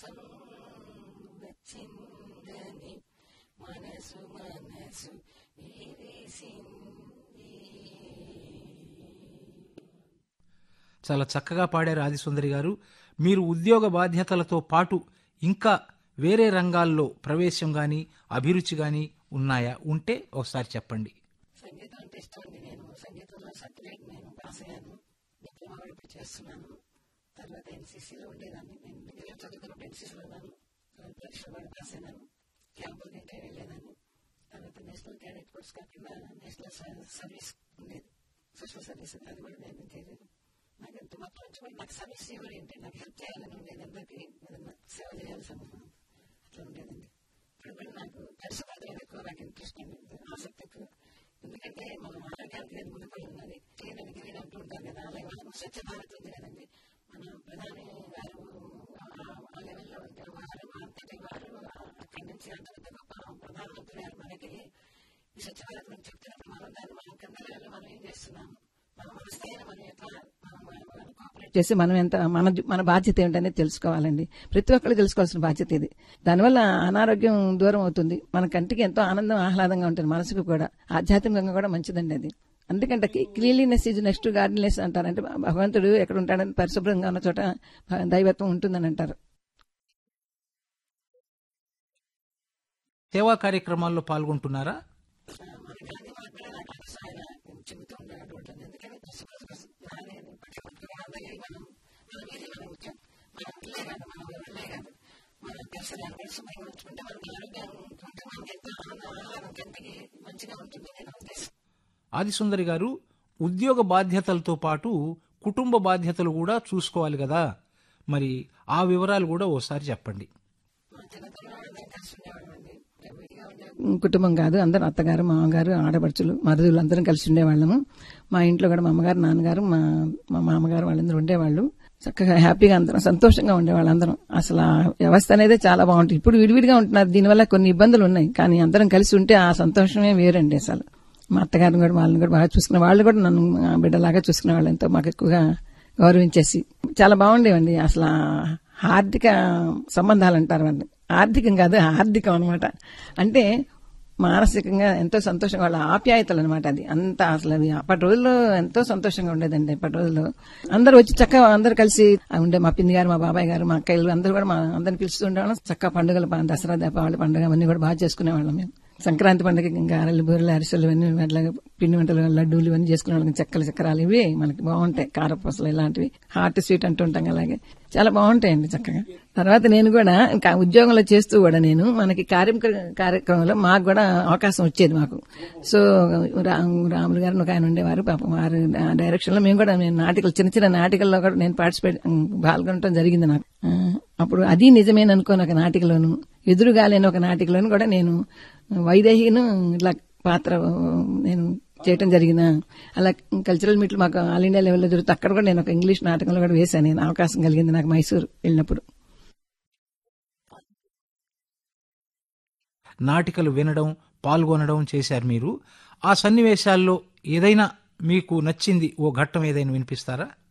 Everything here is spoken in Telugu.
కోసం వచ్చిందని మనసు మనసు విరిసింది చాలా చక్కగా పాడారు ఆదిసుందరి గారు మీరు ఉద్యోగ బాధ్యతలతో పాటు ఇంకా వేరే రంగాల్లో ప్రవేశం గాని అభిరుచి గాని ఉన్నాయా ఉంటే ఒకసారి చెప్పండి సంగీతం అంటే ఇష్టం అండి నేను సంగీతంలో సర్టిఫికేట్ నేను పాస్ అయ్యాను డిప్లొమా కూడా ఇప్పుడు చేస్తున్నాను తర్వాత ఎన్సీసీలో ఉండేదాన్ని నేను డిగ్రీ చదువుకున్నప్పుడు ఎన్సీసీలో ఉన్నాను తర్వాత పరీక్ష కూడా పాస్ అయినాను క్యాంపులకి ఇంకా వెళ్ళేదాన్ని తర్వాత నేషనల్ క్యాడెట్ కోర్స్ కాకుండా నేషనల్ స- సర్వీస్ ఉండేది సోషల్ సర్వీస్ అది కూడా నేను చేయలేదు నాకు ఎంత మొత్తం వచ్చి కూడా నాకు సర్వీస్ ఓరియంటెడ్ నాకు హెల్ప్ చేయాలని ఉండేది అందరికీ ఏదన్నా సేవ చేయాలి సమూహం అట్లా ఉండేదండి ఇప్పుడు కూడా నాకు పరిశుభ్రతలో ఎక్కువ నాకు ఇంట్రెస్ట్ అండి ఆసక్తి ఎక్కువ ఎందుకంటే మనం ఆరోగ్యానికి నేను ముడిపడి ఉన్నది క్లీన్ గ్రీన్ అంటూ ఉంటారు కదా అలాగే మనం స్వచ్ఛ భారత్ ఉంది కదండి మన ప్రధాని గారు ఆ- ఆ లెవెల్లో ఉంటే వారు అంతటి వారు అక్కడి నుంచి అంత పెద్ద గొప్ప ప్రధానమంత్రి గారు మనకి ఈ స్వచ్ఛ భారత్ గురించి చెప్తున్నప్పుడు మనం దాన్ని మనం కింద లెవెల్లో మనం ఏం చేస్తున్నాం మన మన స్థాయిలో మనం ఎట్లా మనం మనం కోఆపరేట్ చేసి మనం ఎంత మన మన బాధ్యత ఏంటనేది తెలుసుకోవాలండి ప్రతి ఒక్కళ్ళు తెలుసుకోవాల్సిన బాధ్యత ఇది దానివల్ల అనారోగ్యం దూరం అవుతుంది మన కంటికి ఎంతో ఆనందం ఆహ్లాదంగా ఉంటుంది మనసుకు కూడా ఆధ్యాత్మికంగా కూడా మంచిదండి అది అందుకంటే క్లీన్లీనెస్ ఈజ్ నెక్స్ట్ గార్డెన్లెస్ అంటారు అంటే భగవంతుడు ఎక్కడ ఉంటాడని పరిశుభ్రంగా ఉన్న చోట దైవత్వం ఉంటుందని అంటారు సేవా కార్యక్రమాల్లో పాల్గొంటున్నారా మన గాంధీ మహాత్ముడు నాకు తెలుసు ఆయన చెబుతూ ఉండేటట్టు ఉంటుంది ఎందుకని పరిశుభ్రత కోసం నానే పట్టుకుంటున్న వాళ్ళకి మనం మన మీదే మన ముఖ్యం మన ఇల్లే కాదు మన ఊళ్ళే కాదు మన పరిసరాలు పరిశుభ్రంగా ఉంచుకుంటే మనకి ఆరోగ్యం ఉంటే మనకి ఎంతో ఆనందం ఆహారం కంటికి మంచిగా ఉంటుంది నేను ఉద్దేశం ఆదిసుందరి గారు ఉద్యోగ బాధ్యతలతో పాటు కుటుంబ బాధ్యతలు కూడా చూసుకోవాలి కదా మరి ఆ వివరాలు కూడా ఓసారి చెప్పండి మా చిన్నతనంలో అందరం కలిసి ఉండేవాళ్ళం అండి విడిగా ఉండే కుటుంబం కాదు అందరూ అత్తగారు మామగారు ఆడపడుచులు మరుదులు అందరం కలిసి ఉండేవాళ్ళము మా ఇంట్లో కూడా మా అమ్మగారు నాన్నగారు మా మా మామగారు వాళ్ళందరూ ఉండేవాళ్ళు చక్కగా హ్యాపీగా అందరం సంతోషంగా ఉండేవాళ్ళు అందరం అసలు ఆ వ్యవస్థ అనేది చాలా బాగుంటుంది ఇప్పుడు విడివిడిగా ఉంటున్నారు దీనివల్ల కొన్ని ఇబ్బందులు ఉన్నాయి కానీ అందరం కలిసి ఉంటే ఆ సంతోషమే వేరండి అసలు మా అత్తగారిని కూడా వాళ్ళని కూడా బాగా చూసుకునే వాళ్ళు కూడా నన్ను ఆ బిడ్డలాగా చూసుకునే వాళ్ళు ఎంతో మాకు ఎక్కువగా గౌరవించేసి చాలా బాగుండేవండి అసలు ఆ ఆర్థిక సంబంధాలు అంటారు వాటిని ఆర్థికం కాదు ఆర్థికం అనమాట అంటే మానసికంగా ఎంతో సంతోషంగా వాళ్ళ ఆప్యాయతలు అనమాట అది అంత అసలు అది అప్పటి రోజుల్లో ఎంతో సంతోషంగా ఉండేదండి అప్పటి రోజుల్లో అందరూ వచ్చి చక్కగా అందరు కలిసి ఆ ఉండే మా పిన్ని గారు మా బాబాయ్ గారు మా అక్కయ్యలు అందరూ కూడా మా అందరిని పిలుస్తూ ఉండేవాళ్ళం చక్కగా పండుగలు పా- దసరా దీపావళి పండుగ అవన్నీ కూడా బాగా చేసుకునేవాళ్ళం మేము సంక్రాంతి పండుగ ఇంకా అరలు బూరెలు అరిసెలు ఇవన్నీ అట్లాగే పిండి వంటలు లడ్డూలు ఇవన్నీ చేసుకునే వాళ్ళకి చెక్కలు చక్రాలు ఇవి మనకి బాగుంటాయి కారపూసలు ఇలాంటివి హాట్ స్వీట్ అంటూ ఉంటాం అలాగే చాలా బాగుంటాయండి చక్కగా తర్వాత నేను కూడా ఇంకా ఉద్యోగంలో చేస్తూ కూడా నేను మనకి కార్యక్రమ కార్యక్రమంలో మాకు కూడా అవకాశం వచ్చేది మాకు సో రా- రాములు గారు ఒక ఆయన ఉండేవారు పాపం వారు డైరెక్షన్ లో మేము కూడా నేను నాటికలు చిన్న చిన్న నాటికల్లో కూడా నేను పార్టిసిపేట్ పాల్గొనడం జరిగింది నాకు ఆ, అప్పుడు అది నిజమేననుకోని ఒక నాటికలోను ఎదురుగాలేని ఒక నాటికలోను కూడా నేను వైదేహిను ఇట్లా పాత్ర నేను చేయటం జరిగిన అలా కల్చరల్ మీట్లు మాకు ఆల్ ఇండియా లెవెల్లో జరుగుతుంది అక్కడ కూడా నేను ఒక ఇంగ్లీష్ నాటకంలో కూడా వేశాను నేను అవకాశం కలిగింది నాకు మైసూరు వెళ్ళినప్పుడు నాటికలు వినడం పాల్గొనడం చేశారు మీరు ఆ సన్నివేశాల్లో ఏదైనా మీకు నచ్చింది ఓ ఘట్టం ఏదైనా వినిపిస్తారా